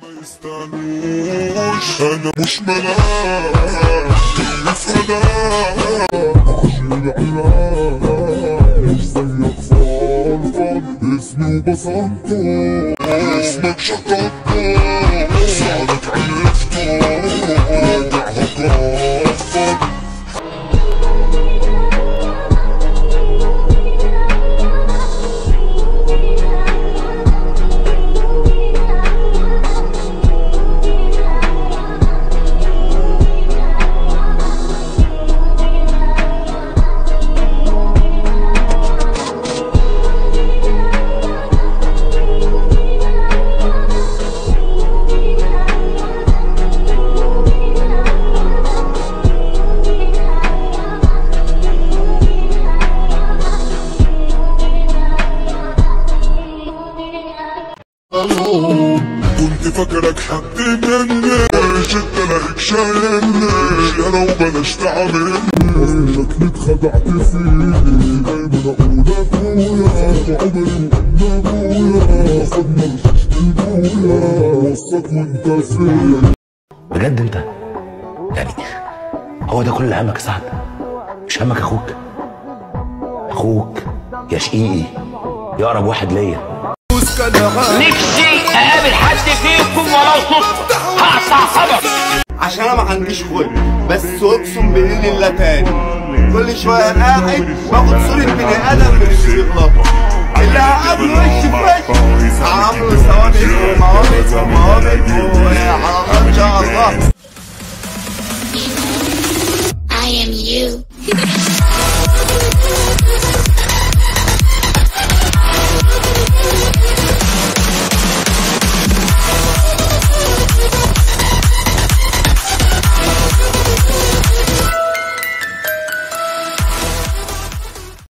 يستاهلوش انا مش ملاك اللي فداك عشان علاك مش زيك فالفل اسمي وبسطته اسمك شططته سعدك عرفته راجعها كفر كنت فاكرك حد مني انت لاقيك شايلني يا لو بلاش تعاملني شكلي اتخدعت فيني دايما اقول ابويا عمري ما قلنا ابويا خدنا رشاشة ابويا وصاك وانت فين بجد انت يعني هو ده كل همك يا سعد مش همك اخوك اخوك يا شقيقي يا اقرب واحد ليا نفسي اقابل حد فيكم ولو صدفه هقطع خبر عشان انا ما عنديش خلق بس اقسم باذن الله تاني كل شويه قاعد باخد صوره بني ادم من اللي بيغلطوا اللي هقابله وش في وش هعامله ثوابت وموابت